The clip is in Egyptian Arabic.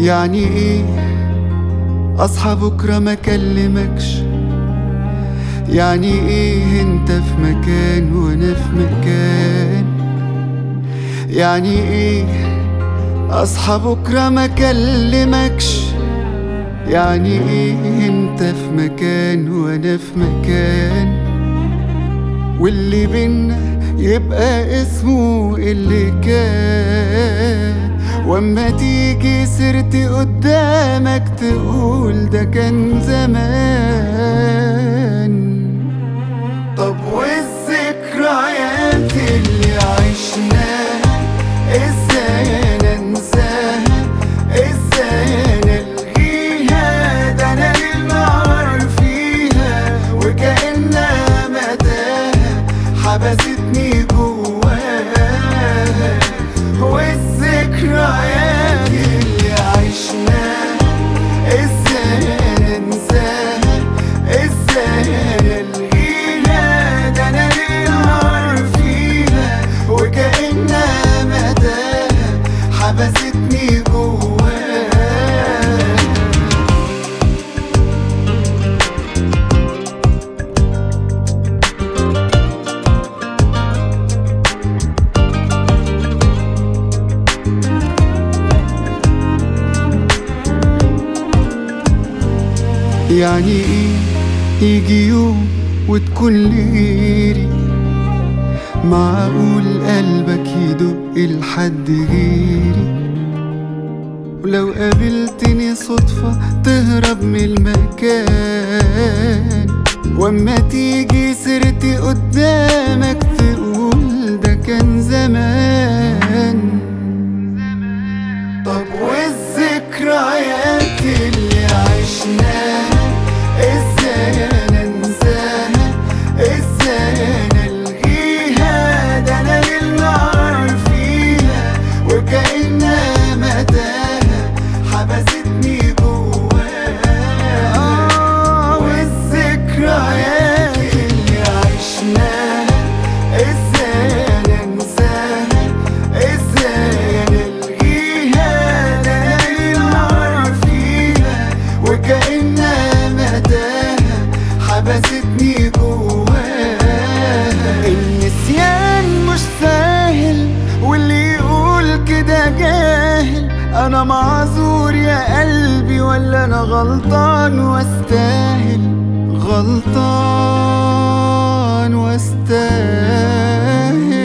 يعني ايه اصحى بكره ما اكلمكش يعني ايه انت في مكان وانا في مكان يعني ايه اصحى بكره ما اكلمكش يعني ايه انت في مكان وانا في مكان واللي بينا يبقى اسمه اللي كان واما تيجي سيرتي قدامك تقول ده كان زمان طب والذكريات اللي عشناها ازاي انا انساها ازاي انا الغيها ده انا النار فيها وكانها متاهه حبستني جواها والذكريات اللي عشناها ازاي انا انساها ازاي انا الغيها ده انا النار فيها وكانها متاهه حبستني جواها يعني ايه يجي يوم وتكون لغيري معقول قلبك يدق لحد غيري ولو قابلتني صدفة تهرب من المكان واما تيجي سيرتي قدامك تقول ده كان زمان طب والذكريات اللي عشناها ازاي انا انساها ازاي انا الغيها ده انا النار فيها وكانها متاهه حبستني جواها والذكريات اللي عشناها ازاي انا انساها ازاي انا الغيها ده انا النار فيها وكانها متاهه حبستني جواها النسيان مش سهل واللي يقول كده جاهل انا معذور يا قلبي ولا انا غلطان واستاهل غلطان واستاهل